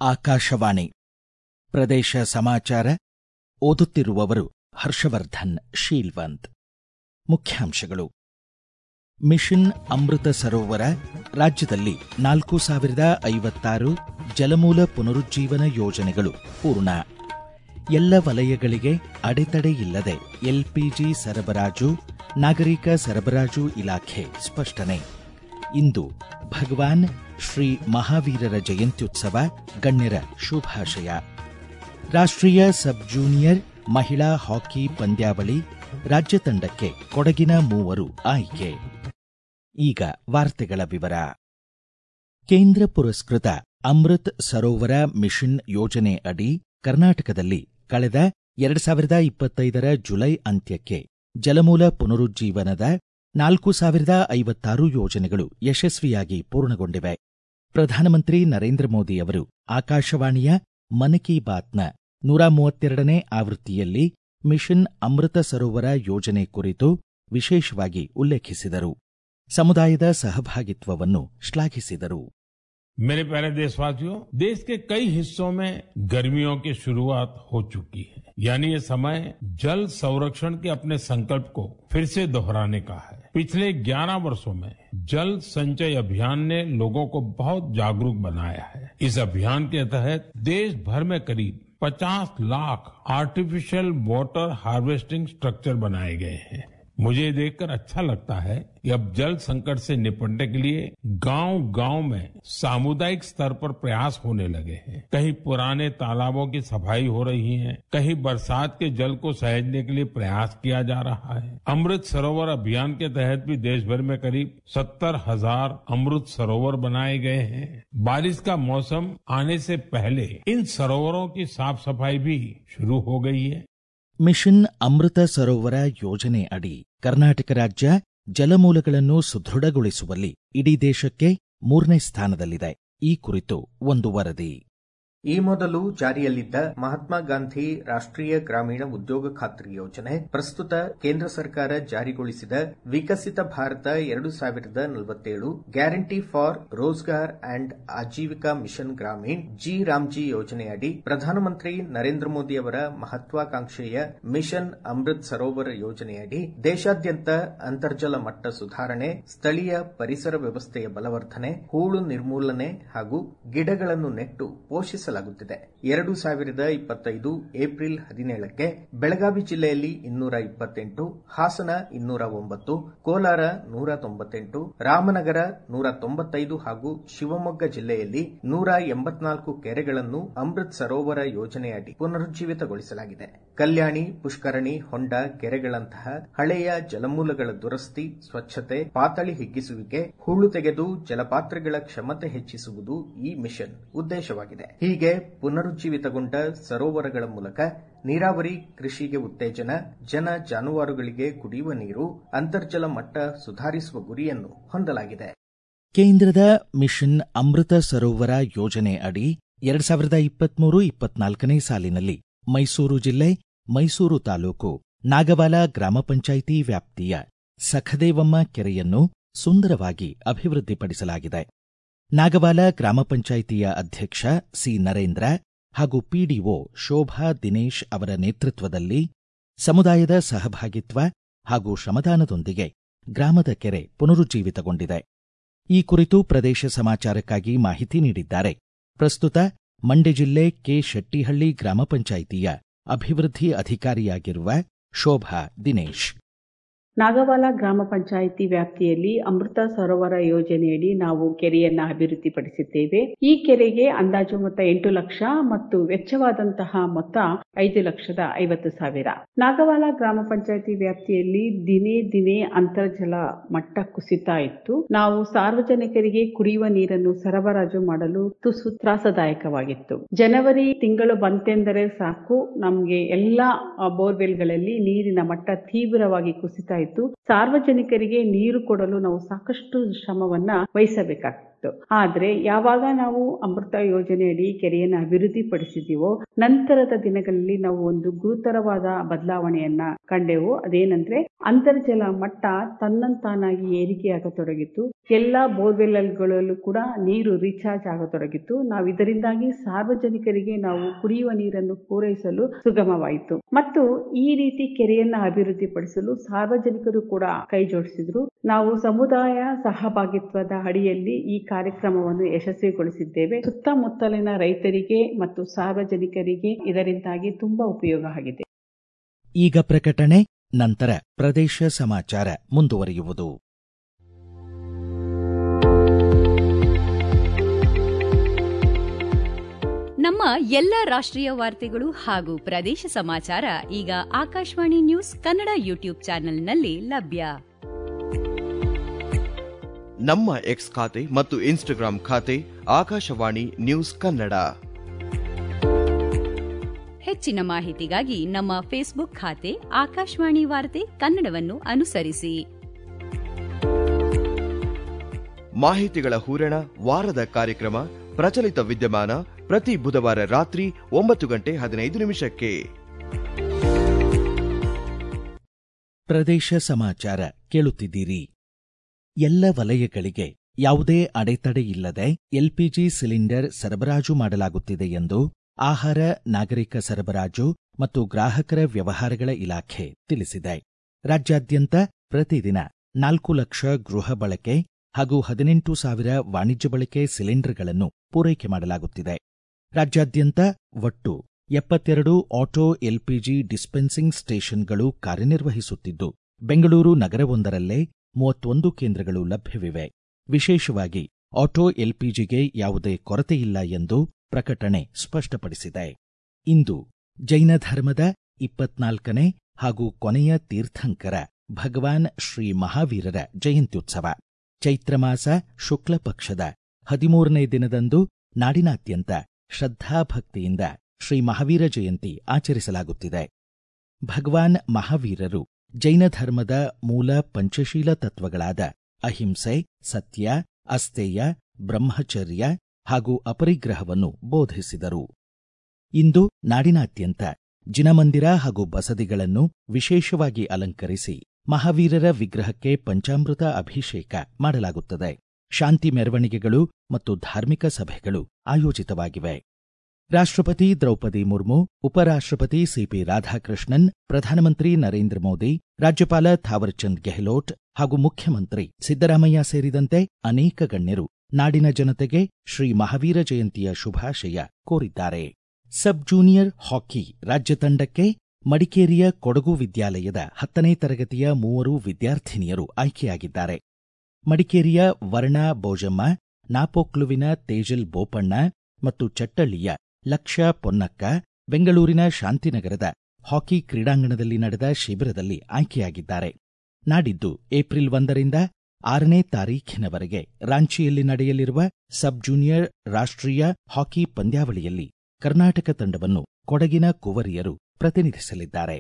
ಆಕಾಶವಾಣಿ ಪ್ರದೇಶ ಸಮಾಚಾರ ಓದುತ್ತಿರುವವರು ಹರ್ಷವರ್ಧನ್ ಶೀಲ್ವಂತ್ ಮುಖ್ಯಾಂಶಗಳು ಮಿಷನ್ ಅಮೃತ ಸರೋವರ ರಾಜ್ಯದಲ್ಲಿ ನಾಲ್ಕು ಸಾವಿರದ ಐವತ್ತಾರು ಜಲಮೂಲ ಪುನರುಜ್ಜೀವನ ಯೋಜನೆಗಳು ಪೂರ್ಣ ಎಲ್ಲ ವಲಯಗಳಿಗೆ ಅಡೆತಡೆ ಇಲ್ಲದೆ ಎಲ್ಪಿಜಿ ಸರಬರಾಜು ನಾಗರಿಕ ಸರಬರಾಜು ಇಲಾಖೆ ಸ್ಪಷ್ಟನೆ ಇಂದು ಭಗವಾನ್ ಶ್ರೀ ಮಹಾವೀರರ ಜಯಂತ್ಯುತ್ಸವ ಗಣ್ಯರ ಶುಭಾಶಯ ರಾಷ್ಟ್ರೀಯ ಸಬ್ ಜೂನಿಯರ್ ಮಹಿಳಾ ಹಾಕಿ ಪಂದ್ಯಾವಳಿ ರಾಜ್ಯ ತಂಡಕ್ಕೆ ಕೊಡಗಿನ ಮೂವರು ಆಯ್ಕೆ ಈಗ ವಾರ್ತೆಗಳ ವಿವರ ಕೇಂದ್ರ ಪುರಸ್ಕೃತ ಅಮೃತ್ ಸರೋವರ ಮಿಷನ್ ಯೋಜನೆ ಅಡಿ ಕರ್ನಾಟಕದಲ್ಲಿ ಕಳೆದ ಎರಡು ಸಾವಿರದ ಇಪ್ಪತ್ತೈದರ ಜುಲೈ ಅಂತ್ಯಕ್ಕೆ ಜಲಮೂಲ ಪುನರುಜ್ಜೀವನದ ನಾಲ್ಕು ಸಾವಿರದ ಐವತ್ತಾರು ಯೋಜನೆಗಳು ಯಶಸ್ವಿಯಾಗಿ ಪೂರ್ಣಗೊಂಡಿವೆ ಪ್ರಧಾನಮಂತ್ರಿ ನರೇಂದ್ರ ಮೋದಿ ಅವರು ಆಕಾಶವಾಣಿಯ ಮನ್ ಕಿ ಬಾತ್ನ ನೂರ ಮೂವತ್ತೆರಡನೇ ಆವೃತ್ತಿಯಲ್ಲಿ ಮಿಷನ್ ಅಮೃತ ಸರೋವರ ಯೋಜನೆ ಕುರಿತು ವಿಶೇಷವಾಗಿ ಉಲ್ಲೇಖಿಸಿದರು ಸಮುದಾಯದ ಸಹಭಾಗಿತ್ವವನ್ನು ಶ್ಲಾಘಿಸಿದರು मेरे प्यारे देशवासियों देश के कई हिस्सों में गर्मियों की शुरुआत हो चुकी है यानी ये समय जल संरक्षण के अपने संकल्प को फिर से दोहराने का है पिछले 11 वर्षों में जल संचय अभियान ने लोगों को बहुत जागरूक बनाया है इस अभियान के तहत देश भर में करीब 50 lakh artificial water harvesting structure बनाए गए हैं मुझे देखकर अच्छा लगता है कि अब जल संकट से निपटने के लिए गांव गांव में सामुदायिक स्तर पर प्रयास होने लगे हैं कहीं पुराने तालाबों की सफाई हो रही है कहीं बरसात के जल को सहेजने के लिए प्रयास किया जा रहा है अमृत सरोवर अभियान के तहत भी देश भर में करीब सत्तर हजार अमृत सरोवर बनाए गए हैं बारिश का मौसम आने से पहले इन सरोवरों की साफ सफाई भी शुरू हो गई है ಮಿಷನ್ ಅಮೃತ ಸರೋವರ ಯೋಜನೆ ಅಡಿ ಕರ್ನಾಟಕ ರಾಜ್ಯ ಜಲಮೂಲಗಳನ್ನು ಸುದೃಢಗೊಳಿಸುವಲ್ಲಿ ಇಡೀ ದೇಶಕ್ಕೆ ಮೂರನೇ ಸ್ಥಾನದಲ್ಲಿದೆ ಈ ಕುರಿತು ಒಂದು ವರದಿ ಈ ಮೊದಲು ಜಾರಿಯಲ್ಲಿದ್ದ ಮಹಾತ್ಮ ಗಾಂಧಿ ರಾಷ್ಟ್ರೀಯ ಗ್ರಾಮೀಣ ಉದ್ಯೋಗ ಖಾತ್ರಿ ಯೋಜನೆ ಪ್ರಸ್ತುತ ಕೇಂದ್ರ ಸರ್ಕಾರ ಜಾರಿಗೊಳಿಸಿದ ವಿಕಸಿತ ಭಾರತ ಎರಡು ಸಾವಿರದ ನಲವತ್ತೇಳು guarantee for Rozgar and Ajeevika mission Gramin G Ramji ಯೋಜನೆಯಡಿ ಪ್ರಧಾನಮಂತ್ರಿ ನರೇಂದ್ರ ಮೋದಿ ಅವರ ಮಹತ್ವಾಕಾಂಕ್ಷೆಯ ಮಿಷನ್ ಅಮೃತ್ ಸರೋವರ ಯೋಜನೆಯಡಿ ದೇಶಾದ್ಯಂತ ಅಂತರ್ಜಲ ಮಟ್ಟ ಸುಧಾರಣೆ ಸ್ಥಳೀಯ ಪರಿಸರ ವ್ಯವಸ್ಥೆಯ ಬಲವರ್ಧನೆ ಹೂಳು ನಿರ್ಮೂಲನೆ ಹಾಗೂ ಗಿಡಗಳನ್ನು ನೆಟ್ಟು ಪೋಷಿಸಲಾಗಿದೆ ಎರಡು ಸಾವಿರದ ಇಪ್ಪತ್ತೈದು ಏಪ್ರಿಲ್ ಹದಿನೇಳಕ್ಕೆ ಬೆಳಗಾವಿ ಜಿಲ್ಲೆಯಲ್ಲಿ ಇನ್ನೂರ ಇಪ್ಪತ್ತೆಂಟು ಹಾಸನ ಇನ್ನೂರ ಒಂಬತ್ತು ಕೋಲಾರ ನೂರ ತೊಂಬತ್ತೆಂಟು ರಾಮನಗರ ನೂರ ತೊಂಬತ್ತೈದು ಹಾಗೂ ಶಿವಮೊಗ್ಗ ಜಿಲ್ಲೆಯಲ್ಲಿ ನೂರ ಎಂಬತ್ನಾಲ್ಕು ಕೆರೆಗಳನ್ನು ಅಮೃತ್ ಸರೋವರ ಯೋಜನೆಯಡಿ ಪುನರುಜ್ಜೀವಿತಗೊಳಿಸಲಾಗಿದೆ ಕಲ್ಯಾಣಿ ಪುಷ್ಕರಣಿ ಹೊಂಡ ಕೆರೆಗಳಂತಹ ಹಳೆಯ ಜಲಮೂಲಗಳ ದುರಸ್ತಿ ಸ್ವಚ್ಛತೆ ಪಾತಳಿ ಹಿಗ್ಗಿಸುವಿಕೆ ಹೂಳು ತೆಗೆದು ಜಲಪಾತ್ರಗಳ ಕ್ಷಮತೆ ಹೆಚ್ಚಿಸುವುದು ಈ ಮಿಷನ್ ಉದ್ದೇಶವಾಗಿದೆ ಹೀಗೆ ಪುನರುಜ್ಜೀವಿತಗೊಂಡ ಸರೋವರಗಳ ಮೂಲಕ ನೀರಾವರಿ ಕೃಷಿಗೆ ಉತ್ತೇಜನ ಜನ ಜಾನುವಾರುಗಳಿಗೆ ಕುಡಿಯುವ ನೀರು ಅಂತರ್ಜಲ ಮಟ್ಟ ಸುಧಾರಿಸುವ ಗುರಿಯನ್ನು ಹೊಂದಲಾಗಿದೆ ಕೇಂದ್ರದ ಮಿಷನ್ ಅಮೃತ ಸರೋವರ ಯೋಜನೆ ಅಡಿ ಎರಡ್ ಸಾವಿರದ ಇಪ್ಪತ್ಮೂರು ಇಪ್ಪತ್ನಾಲ್ಕನೇ ಸಾಲಿನಲ್ಲಿ ಮೈಸೂರು ಜಿಲ್ಲೆ ಮೈಸೂರು ತಾಲೂಕು ನಾಗವಾಲ ಗ್ರಾಮ ಪಂಚಾಯಿತಿ ವ್ಯಾಪ್ತಿಯ ಸಖದೇವಮ್ಮ ಕೆರೆಯನ್ನು ಸುಂದರವಾಗಿ ಅಭಿವೃದ್ಧಿಪಡಿಸಲಾಗಿದೆ ನಾಗವಾಲ ಗ್ರಾಮ ಪಂಚಾಯಿತಿಯ ಅಧ್ಯಕ್ಷ ಸಿ ನರೇಂದ್ರ ಹಾಗೂ ಪಿಡಿಒ ಶೋಭಾ ದಿನೇಶ್ ಅವರ ನೇತೃತ್ವದಲ್ಲಿ ಸಮುದಾಯದ ಸಹಭಾಗಿತ್ವ ಹಾಗೂ ಶ್ರಮದಾನದೊಂದಿಗೆ ಗ್ರಾಮದ ಕೆರೆ ಪುನರುಜ್ಜೀವಿತಗೊಂಡಿದೆ ಈ ಕುರಿತು ಪ್ರದೇಶ ಸಮಾಚಾರಕ್ಕಾಗಿ ಮಾಹಿತಿ ನೀಡಿದ್ದಾರೆ ಪ್ರಸ್ತುತ ಮಂಡ್ಯ ಜಿಲ್ಲೆ ಕೆ ಶೆಟ್ಟಿಹಳ್ಳಿ ಗ್ರಾಮ ಪಂಚಾಯಿತಿಯ ಅಭಿವೃದ್ಧಿ ಅಧಿಕಾರಿಯಾಗಿರುವ ಶೋಭಾ ದಿನೇಶ್ ನಾಗವಾಲ ಗ್ರಾಮ ಪಂಚಾಯಿತಿ ವ್ಯಾಪ್ತಿಯಲ್ಲಿ ಅಮೃತ ಸರೋವರ ಯೋಜನೆಯಡಿ ನಾವು ಕೆರೆಯನ್ನ ಅಭಿವೃದ್ಧಿಪಡಿಸಿದ್ದೇವೆ ಈ ಕೆರೆಗೆ ಅಂದಾಜು ಮೊತ್ತ ಎಂಟು ಲಕ್ಷ ಮತ್ತು ವೆಚ್ಚವಾದಂತಹ ಮೊತ್ತ ಐದು ಲಕ್ಷದ ಐವತ್ತು ಸಾವಿರ ನಾಗವಾಲ ಗ್ರಾಮ ಪಂಚಾಯಿತಿ ವ್ಯಾಪ್ತಿಯಲ್ಲಿ ದಿನೇ ದಿನೇ ಅಂತರ್ಜಲ ಮಟ್ಟ ಕುಸಿತಾ ಇತ್ತು ನಾವು ಸಾರ್ವಜನಿಕರಿಗೆ ಕುಡಿಯುವ ನೀರನ್ನು ಸರಬರಾಜು ಮಾಡಲು ತುಸು ತ್ರಾಸದಾಯಕವಾಗಿತ್ತು ಜನವರಿ ತಿಂಗಳು ಬಂತೆಂದರೆ ಸಾಕು ನಮಗೆ ಎಲ್ಲಾ ಬೋರ್ವೆಲ್ಗಳಲ್ಲಿ ನೀರಿನ ಮಟ್ಟ ತೀವ್ರವಾಗಿ ಕುಸಿತಾ ಇತ್ತು ಸಾರ್ವಜನಿಕರಿಗೆ ನೀರು ಕೊಡಲು ನಾವು ಸಾಕಷ್ಟು ಶ್ರಮವನ್ನ ವಹಿಸಬೇಕಾಗ್ತದೆ ಆಗಿತ್ತು ಆದ್ರೆ ಯಾವಾಗ ನಾವು ಅಮೃತ ಯೋಜನೆಯಡಿ ಕೆರೆಯನ್ನು ಅಭಿವೃದ್ಧಿ ಪಡಿಸಿದೀವೋ ನಂತರದ ದಿನಗಳಲ್ಲಿ ನಾವು ಒಂದು ಗುರುತರವಾದ ಬದಲಾವಣೆಯನ್ನ ಕಂಡೆವು ಅದೇನಂದ್ರೆ ಅಂತರ್ಜಲ ಮಟ್ಟ ತನ್ನಂತಾನಾಗಿ ಏರಿಕೆಯಾಗತೊಡಗಿತ್ತು ಎಲ್ಲಾ ಬೋರ್ವೆಲ್ಗಳಲ್ಲೂ ಕೂಡ ನೀರು ರೀಚಾರ್ಜ್ ಆಗತೊಡಗಿತ್ತು ನಾವು ಇದರಿಂದಾಗಿ ಸಾರ್ವಜನಿಕರಿಗೆ ನಾವು ಕುಡಿಯುವ ನೀರನ್ನು ಪೂರೈಸಲು ಸುಗಮವಾಯಿತು ಮತ್ತು ಈ ರೀತಿ ಕೆರೆಯನ್ನ ಅಭಿವೃದ್ಧಿಪಡಿಸಲು ಸಾರ್ವಜನಿಕರು ಕೂಡ ಕೈ ಜೋಡಿಸಿದ್ರು ನಾವು ಸಮುದಾಯ ಸಹಭಾಗಿತ್ವದ ಅಡಿಯಲ್ಲಿ ಈ ಕಾರ್ಯಕ್ರಮವನ್ನು ಯಶಸ್ವಿಗೊಳಿಸಿದ್ದೇವೆ ಸುತ್ತಮುತ್ತಲಿನ ರೈತರಿಗೆ ಮತ್ತು ಸಾರ್ವಜನಿಕರಿಗೆ ಇದರಿಂದಾಗಿ ತುಂಬಾ ಉಪಯೋಗ ಆಗಿದೆ ಈಗ ಪ್ರಕಟಣೆ ನಂತರ ಪ್ರದೇಶ ಸಮಾಚಾರ ಮುಂದುವರಿಯುವುದು ನಮ್ಮ ಎಲ್ಲ ರಾಷ್ಟ್ರೀಯ ವಾರ್ತೆಗಳು ಹಾಗೂ ಪ್ರದೇಶ ಸಮಾಚಾರ ಈಗ ಆಕಾಶವಾಣಿ ನ್ಯೂಸ್ ಕನ್ನಡ ಯೂಟ್ಯೂಬ್ ಚಾನೆಲ್ನಲ್ಲಿ ಲಭ್ಯ ನಮ್ಮ ಎಕ್ಸ್ ಖಾತೆ ಮತ್ತು ಇನ್ಸ್ಟಾಗ್ರಾಂ ಖಾತೆ ಆಕಾಶವಾಣಿ ನ್ಯೂಸ್ ಕನ್ನಡ ಹೆಚ್ಚಿನ ಮಾಹಿತಿಗಾಗಿ ನಮ್ಮ ಫೇಸ್ಬುಕ್ ಖಾತೆ ಆಕಾಶವಾಣಿ ವಾರ್ತೆ ಕನ್ನಡವನ್ನು ಅನುಸರಿಸಿ ಮಾಹಿತಿಗಳ ಹೂರಣ ವಾರದ ಕಾರ್ಯಕ್ರಮ ಪ್ರಚಲಿತ ವಿದ್ಯಮಾನ ಪ್ರತಿ ಬುಧವಾರ ರಾತ್ರಿ ಒಂಬತ್ತು ಗಂಟೆ ಹದಿನೈದು ನಿಮಿಷಕ್ಕೆ ಪ್ರದೇಶ ಸಮಾಚಾರ ಕೇಳುತ್ತಿದ್ದೀರಿ ಎಲ್ಲ ವಲಯಗಳಿಗೆ ಯಾವುದೇ ಅಡೆತಡೆಯಿಲ್ಲದೆ ಎಲ್ಪಿಜಿ ಸಿಲಿಂಡರ್ ಸರಬರಾಜು ಮಾಡಲಾಗುತ್ತಿದೆ ಎಂದು ಆಹಾರ ನಾಗರಿಕ ಸರಬರಾಜು ಮತ್ತು ಗ್ರಾಹಕರ ವ್ಯವಹಾರಗಳ ಇಲಾಖೆ ತಿಳಿಸಿದೆ ರಾಜ್ಯಾದ್ಯಂತ ಪ್ರತಿದಿನ ನಾಲ್ಕು ಲಕ್ಷ ಗೃಹ ಬಳಕೆ ಹಾಗೂ ಹದಿನೆಂಟು ಸಾವಿರ ವಾಣಿಜ್ಯ ಬಳಕೆ ಸಿಲಿಂಡರ್ಗಳನ್ನು ಪೂರೈಕೆ ಮಾಡಲಾಗುತ್ತಿದೆ ರಾಜ್ಯಾದ್ಯಂತ ಒಟ್ಟು ಎಪ್ಪತ್ತೆರಡು ಆಟೋ ಎಲ್ಪಿಜಿ ಡಿಸ್ಪೆನ್ಸಿಂಗ್ ಸ್ಟೇಷನ್ಗಳು ಕಾರ್ಯನಿರ್ವಹಿಸುತ್ತಿದ್ದು ಬೆಂಗಳೂರು ನಗರವೊಂದರಲ್ಲೇ ಮೂವತ್ತೊಂದು ಕೇಂದ್ರಗಳು ಲಭ್ಯವಿವೆ ವಿಶೇಷವಾಗಿ ಆಟೋ ಎಲ್ಪಿಜಿಗೆ ಯಾವುದೇ ಕೊರತೆಯಿಲ್ಲ ಎಂದು ಪ್ರಕಟಣೆ ಸ್ಪಷ್ಟಪಡಿಸಿದೆ ಇಂದು ಜೈನ ಧರ್ಮದ ಇಪ್ಪತ್ನಾಲ್ಕನೇ ಹಾಗೂ ಕೊನೆಯ ತೀರ್ಥಂಕರ ಭಗವಾನ್ ಶ್ರೀ ಮಹಾವೀರರ ಜಯಂತ್ಯುತ್ಸವ ಚೈತ್ರಮಾಸ ಶುಕ್ಲ ಪಕ್ಷದ ಹದಿಮೂರನೇ ದಿನದಂದು ನಾಡಿನಾದ್ಯಂತ ಶ್ರದ್ಧಾಭಕ್ತಿಯಿಂದ ಶ್ರೀ ಮಹಾವೀರ ಜಯಂತಿ ಆಚರಿಸಲಾಗುತ್ತಿದೆ ಭಗವಾನ್ ಮಹಾವೀರರು ಜೈನ ಧರ್ಮದ ಮೂಲ ಪಂಚಶೀಲ ತತ್ವಗಳಾದ ಅಹಿಂಸೆ ಸತ್ಯ ಅಸ್ತೇಯ ಬ್ರಹ್ಮಚರ್ಯ ಹಾಗೂ ಅಪರಿಗ್ರಹವನ್ನು ಬೋಧಿಸಿದರು ಇಂದು ನಾಡಿನಾದ್ಯಂತ ಜಿನಮಂದಿರ ಹಾಗೂ ಬಸದಿಗಳನ್ನು ವಿಶೇಷವಾಗಿ ಅಲಂಕರಿಸಿ ಮಹಾವೀರರ ವಿಗ್ರಹಕ್ಕೆ ಪಂಚಾಮೃತ ಅಭಿಷೇಕ ಮಾಡಲಾಗುತ್ತದೆ ಶಾಂತಿ ಮೆರವಣಿಗೆಗಳು ಮತ್ತು ಧಾರ್ಮಿಕ ಸಭೆಗಳು ಆಯೋಜಿತವಾಗಿವೆ ರಾಷ್ಟ್ರಪತಿ ದ್ರೌಪದಿ ಮುರ್ಮು ಉಪರಾಷ್ಟ್ರಪತಿ ಸಿಪಿ ರಾಧಾಕೃಷ್ಣನ್ ಪ್ರಧಾನಮಂತ್ರಿ ನರೇಂದ್ರ ಮೋದಿ ರಾಜ್ಯಪಾಲ ಥಾವರ್ಚಂದ್ ಗೆಹ್ಲೋಟ್ ಹಾಗೂ ಮುಖ್ಯಮಂತ್ರಿ ಸಿದ್ದರಾಮಯ್ಯ ಸೇರಿದಂತೆ ಅನೇಕ ಗಣ್ಯರು ನಾಡಿನ ಜನತೆಗೆ ಶ್ರೀ ಮಹಾವೀರ ಜಯಂತಿಯ ಶುಭಾಶಯ ಕೋರಿದ್ದಾರೆ ಸಬ್ ಜೂನಿಯರ್ ಹಾಕಿ ರಾಜ್ಯ ತಂಡಕ್ಕೆ ಮಡಿಕೇರಿಯ ಕೊಡಗು ವಿದ್ಯಾಲಯದ ಹತ್ತನೇ ತರಗತಿಯ ಮೂವರು ವಿದ್ಯಾರ್ಥಿನಿಯರು ಆಯ್ಕೆಯಾಗಿದ್ದಾರೆ ಮಡಿಕೇರಿಯ ವರ್ಣಾ ಬೋಜಮ್ಮ ನಾಪೋಕ್ಲುವಿನ ತೇಜಲ್ ಬೋಪಣ್ಣ ಮತ್ತು ಚಟ್ಟಳ್ಳಿಯ ಲಕ್ಷ್ಯ ಪೊನ್ನಕ್ಕ ಬೆಂಗಳೂರಿನ ಶಾಂತಿನಗರದ ಹಾಕಿ ಕ್ರೀಡಾಂಗಣದಲ್ಲಿ ನಡೆದ ಶಿಬಿರದಲ್ಲಿ ಆಯ್ಕೆಯಾಗಿದ್ದಾರೆ ನಾಡಿದ್ದು ಏಪ್ರಿಲ್ ಒಂದರಿಂದ ಆರನೇ ತಾರೀಖಿನವರೆಗೆ ರಾಂಚಿಯಲ್ಲಿ ನಡೆಯಲಿರುವ ಸಬ್ ಜೂನಿಯರ್ ರಾಷ್ಟ್ರೀಯ ಹಾಕಿ ಪಂದ್ಯಾವಳಿಯಲ್ಲಿ ಕರ್ನಾಟಕ ತಂಡವನ್ನು ಕೊಡಗಿನ ಕುವರಿಯರು ಪ್ರತಿನಿಧಿಸಲಿದ್ದಾರೆ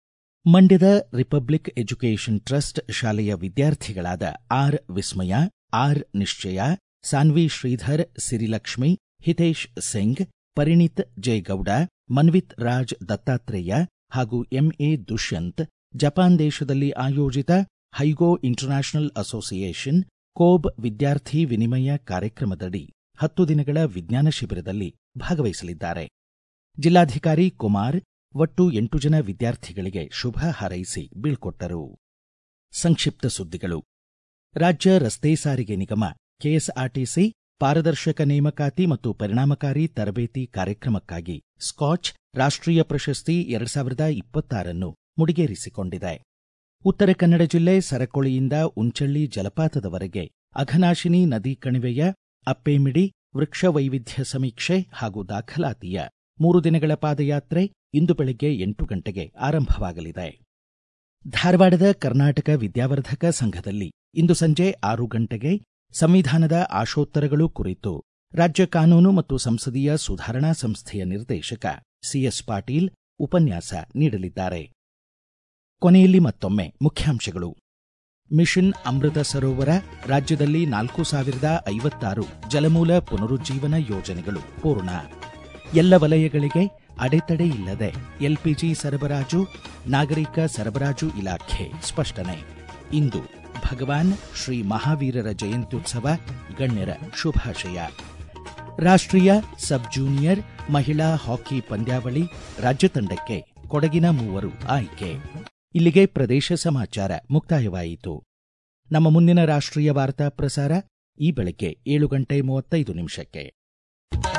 ಮಂಡ್ಯದ ರಿಪಬ್ಲಿಕ್ ಎಜುಕೇಷನ್ ಟ್ರಸ್ಟ್ ಶಾಲೆಯ ವಿದ್ಯಾರ್ಥಿಗಳಾದ ಆರ್ ವಿಸ್ಮಯ ಆರ್ ನಿಶ್ಚಯ ಸಾನ್ವಿ ಶ್ರೀಧರ್ ಸಿರಿಲಕ್ಷ್ಮಿ ಹಿತೇಶ್ ಸಿಂಗ್ ಪರಿಣಿತ್ ಜಯಗೌಡ ಮನ್ವಿತ್ ರಾಜ್ ದತ್ತಾತ್ರೇಯ ಹಾಗೂ ಎಂಎ ದುಷ್ಯಂತ್ ಜಪಾನ್ ದೇಶದಲ್ಲಿ ಆಯೋಜಿತ ಹೈಗೋ ಇಂಟರ್ನ್ಯಾಷನಲ್ ಅಸೋಸಿಯೇಷನ್ ಕೋಬ್ ವಿದ್ಯಾರ್ಥಿ ವಿನಿಮಯ ಕಾರ್ಯಕ್ರಮದಡಿ ಹತ್ತು ದಿನಗಳ ವಿಜ್ಞಾನ ಶಿಬಿರದಲ್ಲಿ ಭಾಗವಹಿಸಲಿದ್ದಾರೆ ಜಿಲ್ಲಾಧಿಕಾರಿ ಕುಮಾರ್ ಒಟ್ಟು ಎಂಟು ಜನ ವಿದ್ಯಾರ್ಥಿಗಳಿಗೆ ಶುಭ ಹಾರೈಸಿ ಬೀಳ್ಕೊಟ್ಟರು ಸಂಕ್ಷಿಪ್ತ ಸುದ್ದಿಗಳು ರಾಜ್ಯ ರಸ್ತೆ ಸಾರಿಗೆ ನಿಗಮ ಕೆಎಸ್ಆರ್ಟಿಸಿ ಪಾರದರ್ಶಕ ನೇಮಕಾತಿ ಮತ್ತು ಪರಿಣಾಮಕಾರಿ ತರಬೇತಿ ಕಾರ್ಯಕ್ರಮಕ್ಕಾಗಿ ಸ್ಕಾಚ್ ರಾಷ್ಟ್ರೀಯ ಪ್ರಶಸ್ತಿ ಎರಡ್ ಸಾವಿರದ ಇಪ್ಪತ್ತಾರನ್ನು ಮುಡಿಗೇರಿಸಿಕೊಂಡಿದೆ ಉತ್ತರ ಕನ್ನಡ ಜಿಲ್ಲೆ ಸರಕೊಳಿಯಿಂದ ಉಂಚಳ್ಳಿ ಜಲಪಾತದವರೆಗೆ ಅಘನಾಶಿನಿ ನದಿ ಕಣಿವೆಯ ಅಪ್ಪೇಮಿಡಿ ವೃಕ್ಷ ವೈವಿಧ್ಯ ಸಮೀಕ್ಷೆ ಹಾಗೂ ದಾಖಲಾತಿಯ ಮೂರು ದಿನಗಳ ಪಾದಯಾತ್ರೆ ಇಂದು ಬೆಳಗ್ಗೆ ಎಂಟು ಗಂಟೆಗೆ ಆರಂಭವಾಗಲಿದೆ ಧಾರವಾಡದ ಕರ್ನಾಟಕ ವಿದ್ಯಾವರ್ಧಕ ಸಂಘದಲ್ಲಿ ಇಂದು ಸಂಜೆ ಆರು ಗಂಟೆಗೆ ಸಂವಿಧಾನದ ಆಶೋತ್ತರಗಳು ಕುರಿತು ರಾಜ್ಯ ಕಾನೂನು ಮತ್ತು ಸಂಸದೀಯ ಸುಧಾರಣಾ ಸಂಸ್ಥೆಯ ನಿರ್ದೇಶಕ ಸಿಎಸ್ ಪಾಟೀಲ್ ಉಪನ್ಯಾಸ ನೀಡಲಿದ್ದಾರೆ ಕೊನೆಯಲ್ಲಿ ಮತ್ತೊಮ್ಮೆ ಮುಖ್ಯಾಂಶಗಳು ಮಿಷನ್ ಅಮೃತ ಸರೋವರ ರಾಜ್ಯದಲ್ಲಿ ನಾಲ್ಕು ಸಾವಿರದ ಐವತ್ತಾರು ಜಲಮೂಲ ಪುನರುಜ್ಜೀವನ ಯೋಜನೆಗಳು ಪೂರ್ಣ ಎಲ್ಲ ವಲಯಗಳಿಗೆ ಅಡೆತಡೆ ಇಲ್ಲದೆ ಎಲ್ಪಿಜಿ ಸರಬರಾಜು ನಾಗರಿಕ ಸರಬರಾಜು ಇಲಾಖೆ ಸ್ಪಷ್ಟನೆ ಇಂದು ಭಗವಾನ್ ಶ್ರೀ ಮಹಾವೀರರ ಜಯಂತ್ಯುತ್ಸವ ಗಣ್ಯರ ಶುಭಾಶಯ ರಾಷ್ಟ್ರೀಯ ಸಬ್ ಜೂನಿಯರ್ ಮಹಿಳಾ ಹಾಕಿ ಪಂದ್ಯಾವಳಿ ರಾಜ್ಯ ತಂಡಕ್ಕೆ ಕೊಡಗಿನ ಮೂವರು ಆಯ್ಕೆ ಇಲ್ಲಿಗೆ ಪ್ರದೇಶ ಸಮಾಚಾರ ಮುಕ್ತಾಯವಾಯಿತು ನಮ್ಮ ಮುಂದಿನ ರಾಷ್ಟ್ರೀಯ ವಾರ್ತಾ ಪ್ರಸಾರ ಈ ಬೆಳಗ್ಗೆ ಏಳು ಗಂಟೆ ಮೂವತ್ತೈದು ನಿಮಿಷಕ್ಕೆ